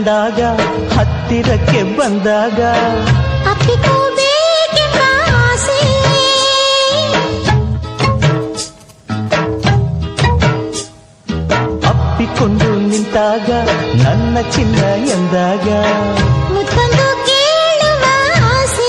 ಕಂಡಾಗ ಹತ್ತಿರಕ್ಕೆ ಬಂದಾಗ ಅಪ್ಪಿಕೋಬೇಕೆಂಬ ಆಸೆ ಅಪ್ಪಿಕೊಂಡು ನಿಂತಾಗ ನನ್ನ ಚಿನ್ನ ಎಂದಾಗ ಮುತ್ತೊಂದು ಕೇಳುವ ಆಸೆ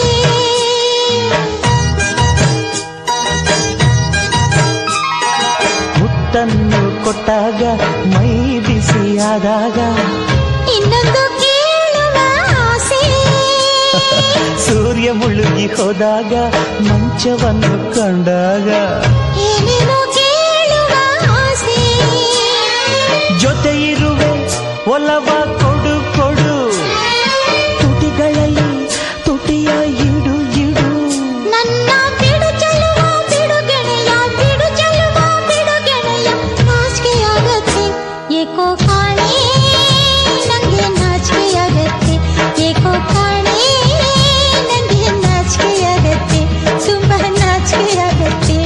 ಮುತ್ತನ್ನು ಕೊಟ್ಟಾಗ ಮೈ ಬಿಸಿಯಾದಾಗ ಇನ್ನೊಂದು ಕೇಳುವ ಆಸೆ ಸೂರ್ಯ ಮುಳುಗಿ ಹೋದಾಗ ಮಂಚವನ್ನು ಕಂಡಾಗ ಏನೇನೋ ಕೇಳುವ ಆಸೆ ಜೊತೆ ಇರುವೆ ಒಲವ ಕೊಡು ಕೊಡು ತುಟಿಗಳಲ್ಲಿ ತುಟಿಯ ಇಡು ಇಡು ನನ್ನ ಬಿಡು ಚೆಲುವ ಬಿಡು ಗೆಳೆಯ ಬಿಡು ಚೆಲುವ ಬಿಡು ಗೆಳೆಯ ನಾಚಿಕೆಯಾಗತ್ತೆ ಏಕೋ ಕಾಣೆ ನಂಗೆ ನಾಚಿಕೆಯಾಗತ್ತೆ ಏಕೋ ಕಾಣೆ ನಂಗೆ ನಾಚಿಕೆಯಾಗತ್ತೆ ತುಂಬಾ ನಾಚಿಕೆಯಾಗತ್ತೆ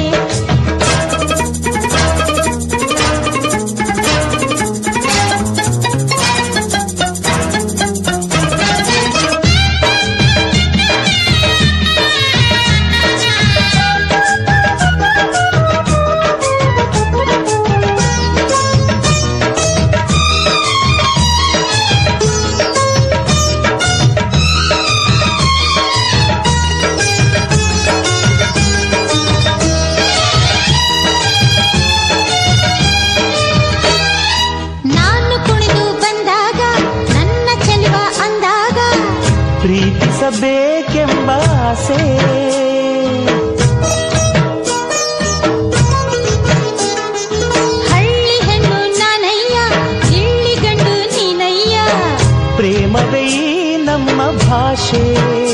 ನಾನು ಕುಣಿದು ಬಂದಾಗ ನನ್ನ ಚೆಲುವ ಅಂದಾಗ ಪ್ರೀತಿಸಬೇಕೆಂಬ ಆಸೆ ಹಳ್ಳಿ ಹೆಣ್ಣು ನಾನಯ್ಯ ಇಲ್ಲಿ ಗಂಡು ನೀನಯ್ಯ ಪ್ರೇಮವೇ ಈ ನಮ್ಮ ಭಾಷೆ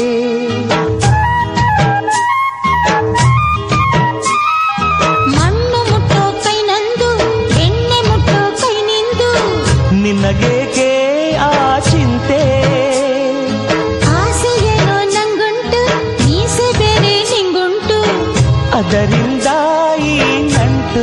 ಮಣ್ಣು ಮುಟ್ಟೋ ಕೈ ನಂದು ಎಣ್ಣೆ ಮುಟ್ಟೋ ಕೈ ನಿಂದು ನಿನಗೇಕೆ ಆ ಚಿಂತೆ ಆಸೆ ಏನೋ ನಂಗುಂಟು ಮೀಸೆ ಬೇರೆ ನಿಂಗುಂಟು ಅದರಿಂದ ಈ ನಂಟು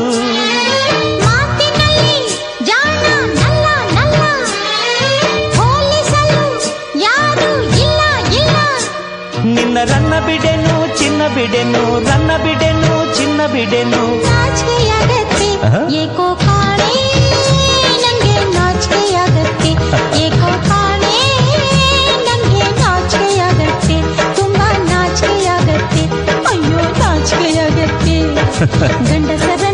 ಮಾತಿನಲ್ಲಿ ಜಾಣ ನಲ್ಲ ನಲ್ಲ ಹೋಲಿಸಲು ಯಾರು ಇಲ್ಲ ಇಲ್ಲ ನಿನ್ನ ರನ್ನ ಬಿಡೆನು ಚಿನ್ನ ಬಿಡೆನು ರನ್ನ ಬಿಡೆನು ಚಿನ್ನ ಬಿಡೆನು ನಾಚಿಕೆಯಾಗತ್ತೆ ಆಹಾ. ಏಕೋ ಕಾಣೆ ನಂಗೆ ನಾಚಿಕೆಯಾಗತ್ತೆ ಏಕೋ ಕಾಣೆ ನಂಗೆ ನಾಚಿಕೆಯಾಗತ್ತೆ ತುಂಬಾ ನಾಚಿಕೆಯಾಗತ್ತೆ ಅಯ್ಯೋ ನಾಚಿಕೆಯಾಗತ್ತೆ ಗಂಡಸರ